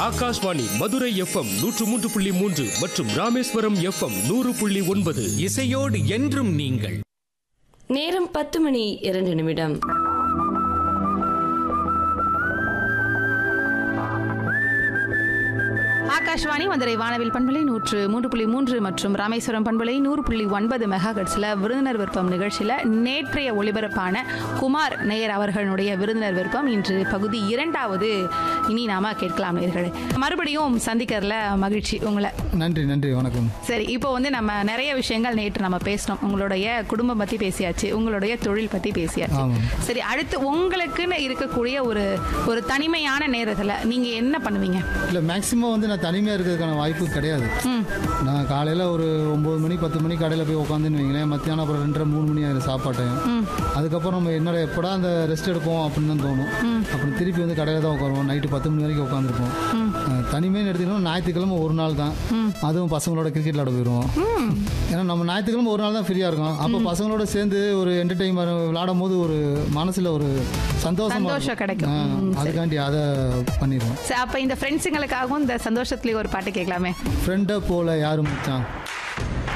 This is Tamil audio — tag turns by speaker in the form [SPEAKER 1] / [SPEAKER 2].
[SPEAKER 1] ஆகாஷ்வாணி மதுரை எஃப்எம் நூற்று மூன்று புள்ளி மூன்று மற்றும் ராமேஸ்வரம் எஃப்எம் நூறு புள்ளி ஒன்பது
[SPEAKER 2] இசையோடு என்றும் நீங்கள்
[SPEAKER 3] நேரம் பத்து மணி இரண்டு நிமிடம்
[SPEAKER 4] ஆகாஷ்வாணி மதுரை வானவில் பண்பலை நூற்று மூன்று புள்ளி மூன்று மற்றும் ராமேஸ்வரம் பண்பலை நூறு புள்ளி ஒன்பது மெகா கட்ஸில் விருந்தினர் விருப்பம் நிகழ்ச்சியில் நேற்றைய ஒளிபரப்பான குமார் நேயர் அவர்களுடைய விருந்தினர் விருப்பம் இன்று பகுதி இரண்டாவது இனி நாம கேட்கலாம் நேயர்களே மறுபடியும் சந்திக்கிறதுல மகிழ்ச்சி உங்களை
[SPEAKER 5] நன்றி நன்றி வணக்கம்
[SPEAKER 4] சரி இப்போ வந்து நம்ம நிறைய விஷயங்கள் நேற்று நம்ம பேசணும் உங்களுடைய குடும்பம் பத்தி பேசியாச்சு உங்களுடைய தொழில் பத்தி பேசியாச்சு
[SPEAKER 5] ஆமாம்.
[SPEAKER 4] சரி அடுத்து உங்களுக்குன்னு இருக்கக்கூடிய ஒரு ஒரு தனிமையான நேரத்துல நீங்க என்ன பண்ணுவீங்க
[SPEAKER 5] இல்லை மேக்ஸிமம் வந்து நான் தனிமையாக இருக்கிறதுக்கான வாய்ப்பு கிடையாது நான் காலையில் ஒரு ஒம்பது மணி பத்து மணி கடையில் போய் உட்காந்துன்னு வைங்களேன் மத்தியானம் அப்புறம் ரெண்டரை மூணு மணி ஆயிடும் சாப்பாட்டை அதுக்கப்புறம் நம்ம என்னடா எப்படா அந்த ரெஸ்ட் எடுப்போம் அப்படின்னு தான் தோணும் அப்புறம் திருப்பி வந்து கடையில் தான் உட்காருவோம் நைட்டு பத்து மணி வரைக்கும் உட்காந்துருப்போம் தனிமைன்னு எடுத்துக்கிட்டோம் ஞாயிற்றுக்கிழமை ஒரு நாள் தான் அதுவும் பசங்களோட கிரிக்கெட் விளாட போயிடுவோம் ஏன்னா நம்ம ஞாயிற்றுக்கிழமை ஒரு நாள் தான் ஃப்ரீயாக இருக்கும் அப்போ பசங்களோட சேர்ந்து ஒரு என்டர்டைன்மெண்ட் விளாடும் போது ஒரு மனசில் ஒரு சந்தோஷமா
[SPEAKER 4] சந்தோஷம்
[SPEAKER 5] இருக்கும்.
[SPEAKER 4] கிடைக்கும்.
[SPEAKER 5] ஆ,
[SPEAKER 4] ம், சரி.
[SPEAKER 5] அதுக்காண்டி அதை பண்ணிடுவோம்
[SPEAKER 4] சரி, அப்ப இந்த ஃப்ரெண்ட்ஸுங்களுக்காகவும் இந்த சந்தோஷத்துலயே ஒரு பாட்டு கேட்கலாமே
[SPEAKER 5] ஃப்ரெண்டை போல யாரும் மச்சான்